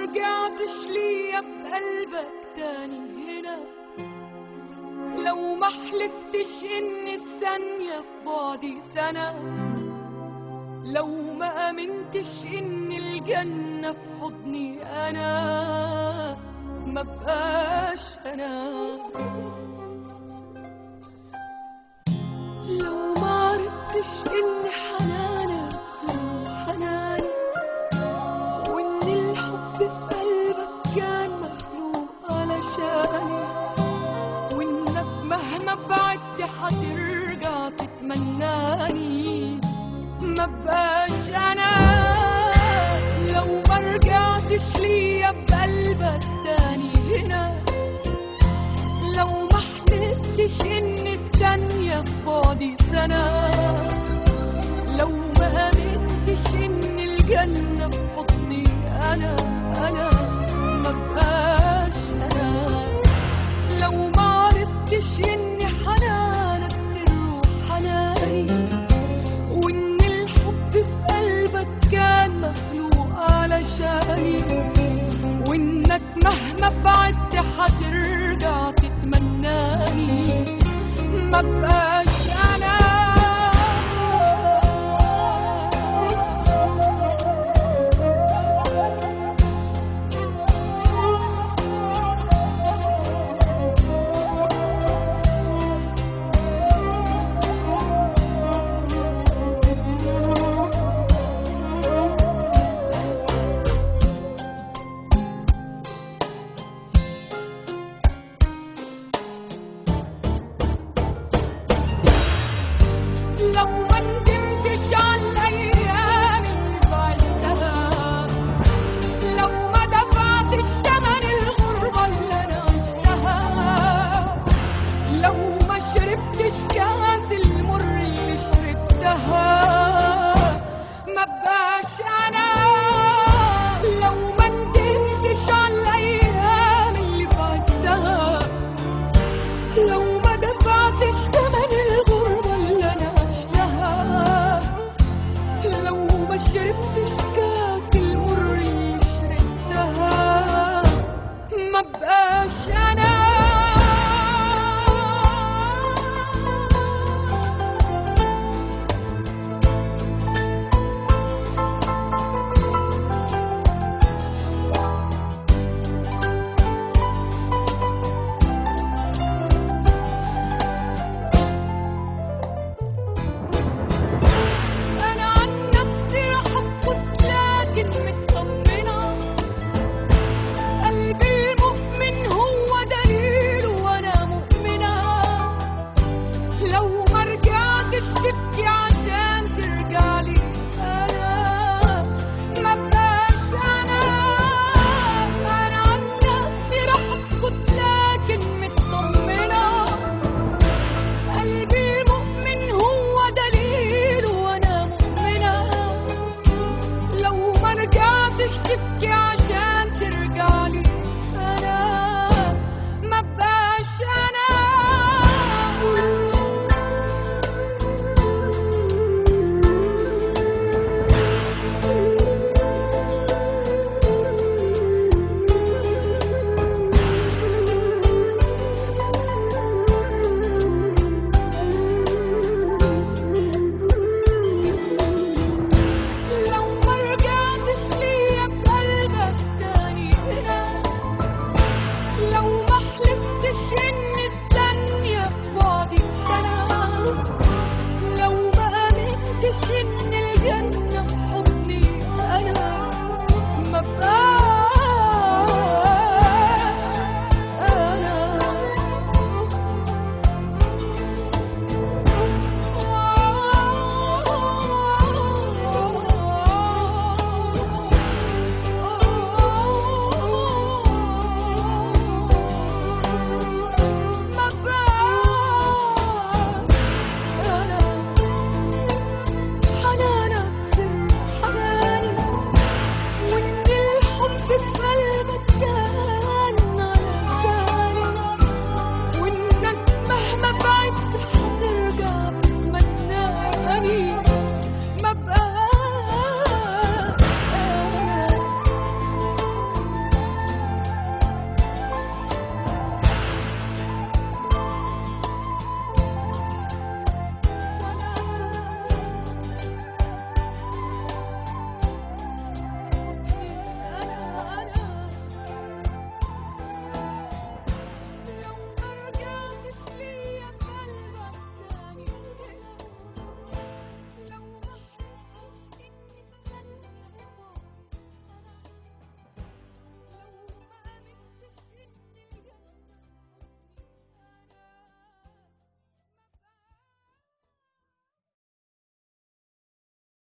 رجعتش ليا بقلبك تاني هنا لو ما حلفتش ان الثانية في بعدي سنة لو ما امنتش ان الجنة في حضني انا ما بقاش انا لو ما عرفتش ان حنانك هو حناني وان الحب في قلبك كان مخلوق علشاني وانك مهما بعدت هترجع تتمناني ما بقاش انا لو ما رجعتش ليا بقلبك تاني هنا لو ما حلفتش ان الثانية في بعدي سنة لو ما امنتش ان الجنة في حضني انا انا ما بقاش انا لو ما عرفتش ان حنانك الروح حناني وان الحب في قلبك كان مخلوق علشاني وانك مهما بعدت هترجع تتمناني ما بقاش انا لو ما ندمتش على الايام اللي بعدتها لو ما دفعتش ثمن الغربه اللي انا عشتها لو ما شربتش كاس المر اللي شربتها ما بقاش انا لو ما ندمتش على الايام اللي بعدتها لو ما دفعتش ثمن الغربة اللي أنا عشتها لو ما شربتش